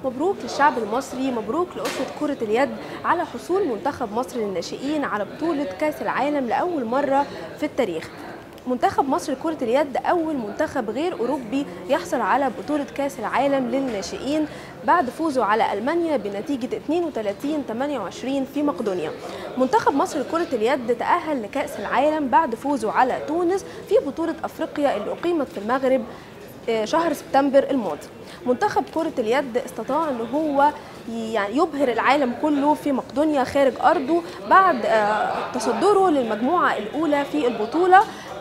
مبروك للشعب المصري مبروك لأسرة كرة اليد على حصول منتخب مصر للناشئين على بطولة كأس العالم لأول مرة في التاريخ منتخب مصر لكرة اليد أول منتخب غير أوروبي يحصل على بطولة كأس العالم للناشئين بعد فوزه على ألمانيا بنتيجة 32-28 في مقدونيا منتخب مصر لكرة اليد تأهل لكأس العالم بعد فوزه على تونس في بطولة أفريقيا اللي أقيمت في المغرب شهر سبتمبر الماضي منتخب كرة اليد استطاع ان هو يعني يبهر العالم كله في مقدونيا خارج ارضه بعد تصدره للمجموعة الاولى في البطولة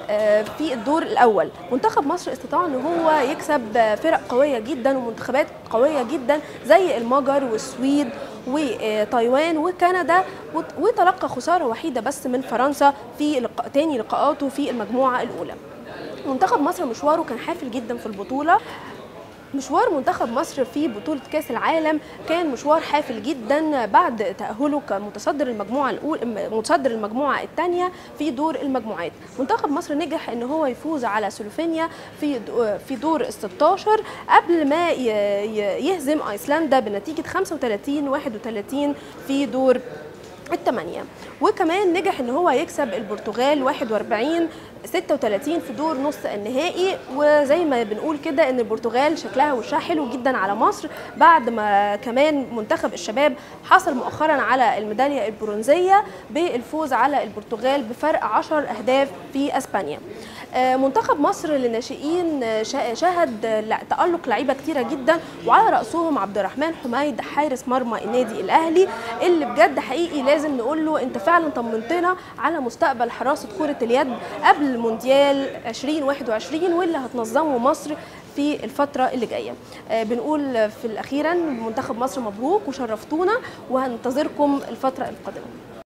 في الدور الاول منتخب مصر استطاع ان هو يكسب فرق قويه جدا ومنتخبات قويه جدا زي المجر والسويد وتايوان وكندا وتلقى خساره وحيده بس من فرنسا في لقاء تاني لقاءاته في المجموعه الاولى منتخب مصر مشواره كان حافل جدا في البطوله مشوار منتخب مصر في بطولة كأس العالم كان مشوار حافل جدا بعد تأهله كمتصدر المجموعة الأولى متصدر المجموعة الثانية في دور المجموعات. منتخب مصر نجح ان هو يفوز على سلوفينيا في في دور ال 16 قبل ما يهزم ايسلندا بنتيجة 35 31 في دور الثمانية وكمان نجح ان هو يكسب البرتغال 41 36 في دور نص النهائي وزي ما بنقول كده ان البرتغال شكلها وشها حلو جدا على مصر بعد ما كمان منتخب الشباب حصل مؤخرا على الميداليه البرونزيه بالفوز على البرتغال بفرق 10 اهداف في اسبانيا منتخب مصر للناشئين شهد تألق لعيبه كتيره جدا وعلى راسهم عبد الرحمن حميد حارس مرمى النادي الاهلي اللي بجد حقيقي لازم نقول له انت فعلا طمنتنا على مستقبل حراسه كره اليد قبل المونديال 2021 واللي هتنظمه مصر في الفترة اللي جاية بنقول في الأخيرا منتخب مصر مبروك وشرفتونا وهننتظركم الفترة القادمة